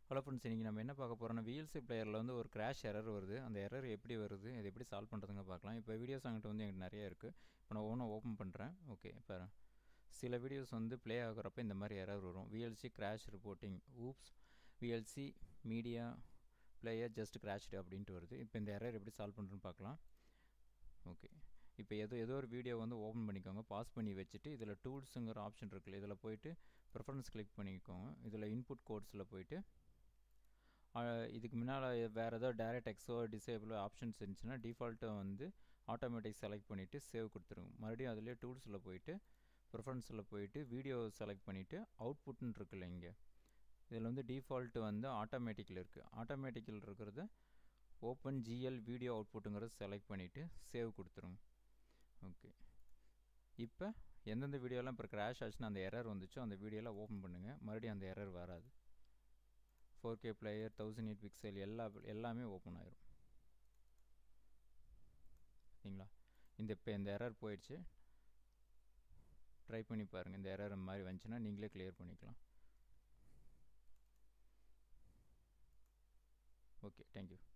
hello friends இன்றைக்கி நம்ம என்ன பார்க்க போகிறோம்னா விஎல்சி பிளேயரில் வந்து ஒரு கிராஷ் எரர் வருது அந்த எரர் எப்படி வருது அது எப்படி சால்வ் பண்ணுறதுங்க பார்க்கலாம் இப்போ வீடியோஸ் அங்கிட்ட வந்து எங்களுக்கு நிறைய இருக்குது இப்போ நான் ஒவ்வொன்றும் ஓப்பன் பண்ணுறேன் ஓகே இப்போ சில வீடியோஸ் வந்து ப்ளே ஆகுறப்ப இந்த மாதிரி எரர் வரும் VLC crash reporting oops VLC media player just crashed அப்படின்ட்டு வருது இப்போ இந்த எரர் எப்படி சால்வ் பண்ணுறதுன்னு பார்க்கலாம் ஓகே இப்போ ஏதோ ஏதோ ஒரு வீடியோ வந்து ஓப்பன் பண்ணிக்கோங்க பாஸ் பண்ணி வச்சுட்டு இதில் டூல்ஸுங்கிற ஆப்ஷன் இருக்குல்ல இதில் போயிட்டு ப்ரிஃபரன்ஸ் கிளிக் பண்ணிக்கோங்க இதில் இன்புட் கோட்ஸில் போயிட்டு இதுக்கு முன்னால் வேறு ஏதோ டேரெக்ட் எக்ஸோ டிசேபிள் ஆப்ஷன்ஸ் இருந்துச்சுன்னா டிஃபால்ட்டாக வந்து ஆட்டோமேட்டிக் செலக்ட் பண்ணிவிட்டு சேவ் கொடுத்துருங்க மறுபடியும் அதிலே டூல்ஸில் போயிட்டு ப்ரிஃபரன்ஸில் போயிட்டு வீடியோ செலக்ட் பண்ணிவிட்டு அவுட்புட்னு இருக்குல்ல இங்கே இதில் வந்து டிஃபால்ட்டு வந்து ஆட்டோமேட்டிக்கில் இருக்குது ஆட்டோமேட்டிக்கில் இருக்கிறத ஓப்பன் ஜிஎல் வீடியோ அவுட்புட்டுங்கிறத செலக்ட் பண்ணிவிட்டு சேவ் கொடுத்துருங்க ஓகே இப்போ எந்தெந்த வீடியோலாம் இப்போ கிராஷ் ஆச்சுன்னா அந்த எரர் வந்துச்சோ அந்த வீடியோலாம் ஓப்பன் பண்ணுங்கள் மறுபடியும் அந்த எரர் வராது four K player thousand eight pixel எல்லா எல்லாமே ஓப்பன் ஆயிரும் சரிங்களா இந்த இப்போ இந்த எரர் போயிடுச்சு ட்ரை பண்ணி பாருங்கள் இந்த எரர் மாதிரி வந்துச்சுன்னா நீங்களே கிளியர் பண்ணிக்கலாம் ஓகே தேங்க்யூ